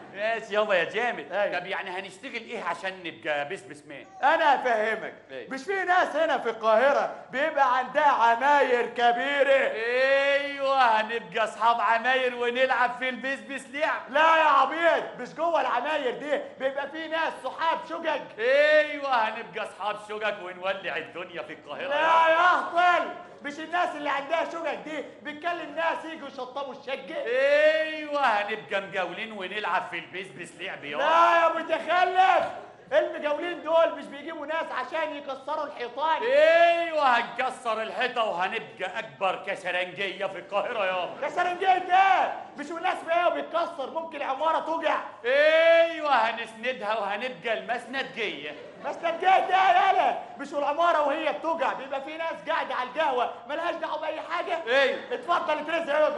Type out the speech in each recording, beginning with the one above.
ماشي يابا يا جامد أيوة. طب يعني هنشتغل ايه عشان نبقى بسبس مان انا افهمك إيه؟ مش في ناس هنا في القاهره بيبقى عندها عماير كبيره ايوه هنبقى اصحاب عماير ونلعب في البسبس لعب لا يا عبيد مش جوه العماير دي بيبقى في ناس صحاب شقق ايوه هنبقى اصحاب شقق ونولع الدنيا في القاهره لا يا اهطل مش الناس اللي عندها شقق دي بتكلم ناس يجوا يشطبوا الشقه ايوه هنبقى مجاولين ونلعب في البسبس لعب يابا لا يا متخلف المجاولين دول مش بيجيبوا ناس عشان يكسروا الحيطان ايوه هنكسر الحيطه وهنبقى اكبر كشرنجيه في القاهره يابا يا سرنجيه ده مش مناسبة ايه وبيتكسر ممكن عمارة توجع ايوه هنسندها وهنبقى المسندجيه بس تلقاه ده يالا مش العمارة وهي بتوجع بيبقى في ناس قاعدة على القهوة ملهاش دعوة بأي حاجة ايوه اتفضل اترزق اقعد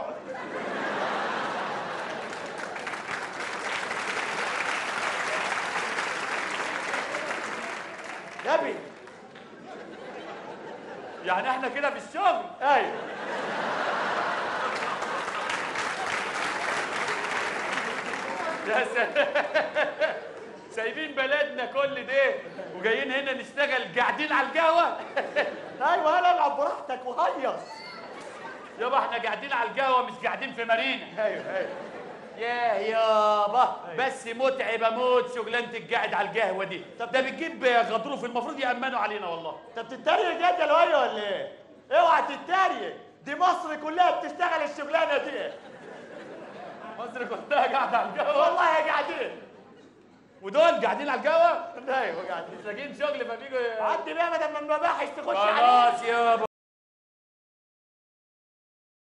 نبي يعني احنا كده في الشغل ايوه يا سلام سايبين بلدنا كل ده وجايين هنا نشتغل قاعدين على القهوه ايوه يلا العب براحتك وهيص يابا احنا قاعدين على القهوه مش قاعدين في مارينا ايوه ايوه ياه يابا بس متعب اموت شغلانه القاعد على القهوه دي طب ده بتجيب غضروف المفروض يامنوا علينا والله انت بتتريق يا دلوقتي ولا ايه؟ اوعى تتريق دي مصر كلها بتشتغل الشغلانه دي مصر كلها قاعده على القهوه والله قاعدين ودول قاعدين على القهوه ايوه قاعدين مش لاقيين شغل فبيجوا عدي بقى بدل ما المباحث تخش عليك خلاص يابا